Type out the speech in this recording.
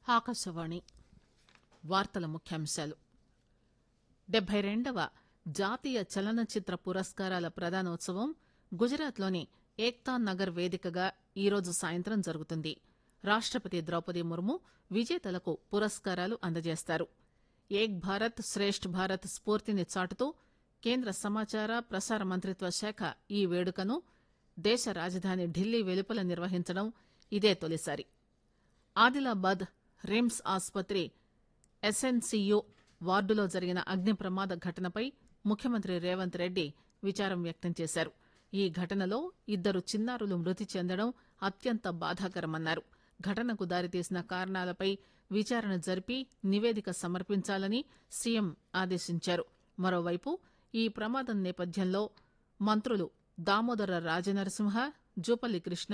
ఆకాశవాణి వార్తల ముఖ్యాంశాలు డెబ్బై రెండవ జాతీయ చలనచిత్ర పురస్కారాల ప్రదానోత్సవం గుజరాత్ లోని ఏక్తా నగర్ వేదికగా ఈరోజు సాయంత్రం జరుగుతుంది రాష్టపతి ద్రౌపది ముర్ము విజేతలకు పురస్కారాలు అందజేస్తారు ఏక్ భారత్ శ్రేష్ట్ భారత్ స్ఫూర్తిని చాటుతూ కేంద్ర సమాచార ప్రసార మంత్రిత్వ శాఖ ఈ వేడుకను దేశ రాజధాని ఢిల్లీ వెలుపల నిర్వహించడం ఇదే తొలిసారి ఆదిలాబాద్ రిమ్స్ ఆసుపత్రి ఎస్ఎన్సీయూ వార్డులో జరిగిన అగ్ని ప్రమాద ఘటనపై ముఖ్యమంత్రి రేవంత్ రెడ్డి విచారం వ్యక్తం చేశారు ఈ ఘటనలో ఇద్దరు చిన్నారులు మృతి చెందడం అత్యంత బాధాకరమన్నారు ఘటనకు దారితీసిన కారణాలపై విచారణ జరిపి నివేదిక సమర్పించాలని సీఎం ఆదేశించారు మరోవైపు ఈ ప్రమాదం నేపథ్యంలో మంత్రులు దామోదర రాజనరసింహ జూపల్లి కృష్ణ